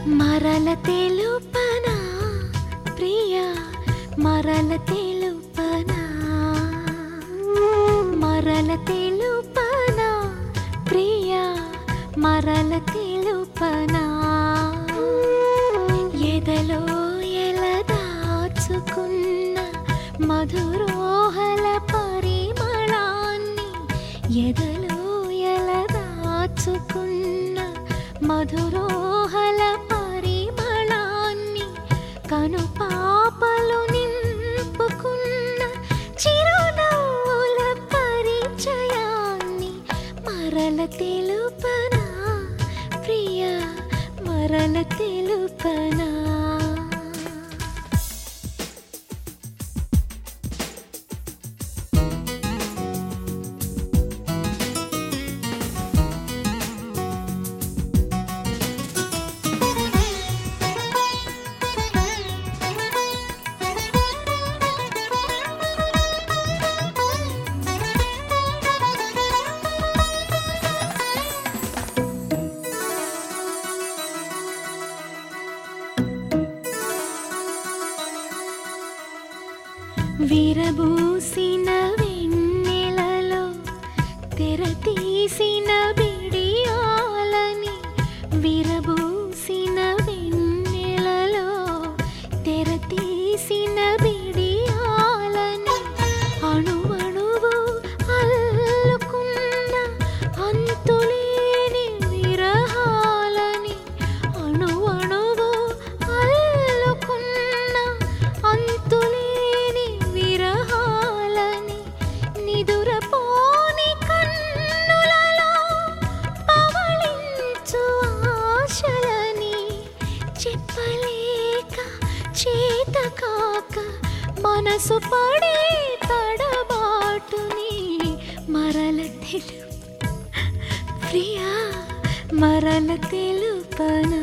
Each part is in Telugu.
మరల తెలుపనా ప్రియా మరల తెలుపనా మరల తెలుపనా ప్రియా మరల తెలుపనా ఎదలో ఎల దాచుకున్న మధురోహల పరిమళాన్ని ఎదలో ఎల దాచుకున్న మధురోహల పరిమళాన్ని కను పాపలు నింపుకున్న చిరునవ్వుల పరిచయాన్ని మరల తెలుపనా ప్రియా మరల తెలుపనా విరబూసిన వెన్నెలలో తెర తీసిన బిడియాలని విరబూసిన వెన్నెలలో తెర తీసిన బిడియాలని అణువణువు అల్లుకున్న అంతులేని విరహాలని అణువణువు అల్లుకున్న అంతులేని విరహాలని నిదురపోని కన్నులలో పవళించు ఆశలని చెప్పలేక చేతకాక మనసు పడే తడబాటుని మరల తెలు ప్రియా మరల తెలుపనా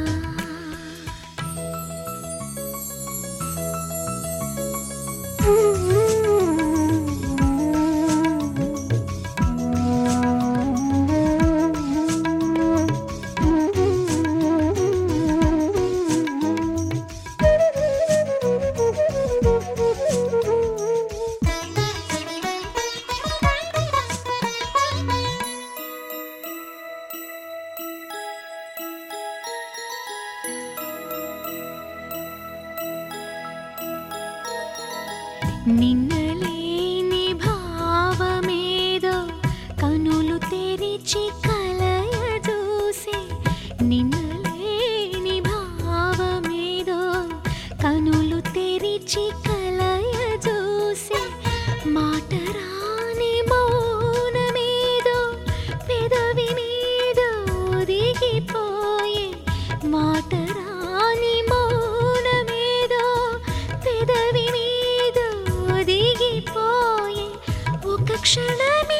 నిన్నలేని భావమేదో కనులు తెరిచి కలయ చూసే నిన్నలేని భావమేదో కనులు తెరిచి కలయ చూసే మాట రాని మౌనమేదో పెదవి మీద ఒదిగిపోయే మాట రాని మౌనమేదో పెదవి మీద ఒదిగిపోయే ఒక క్షణమే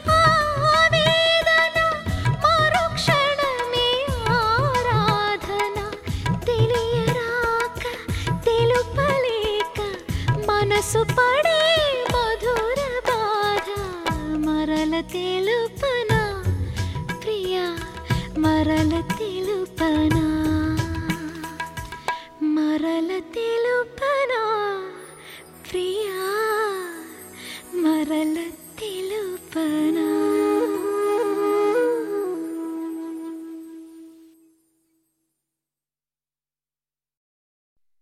ఆవేదన మరో క్షణమే ఆరాధన తెలియరాక తెలుపలేక మనసు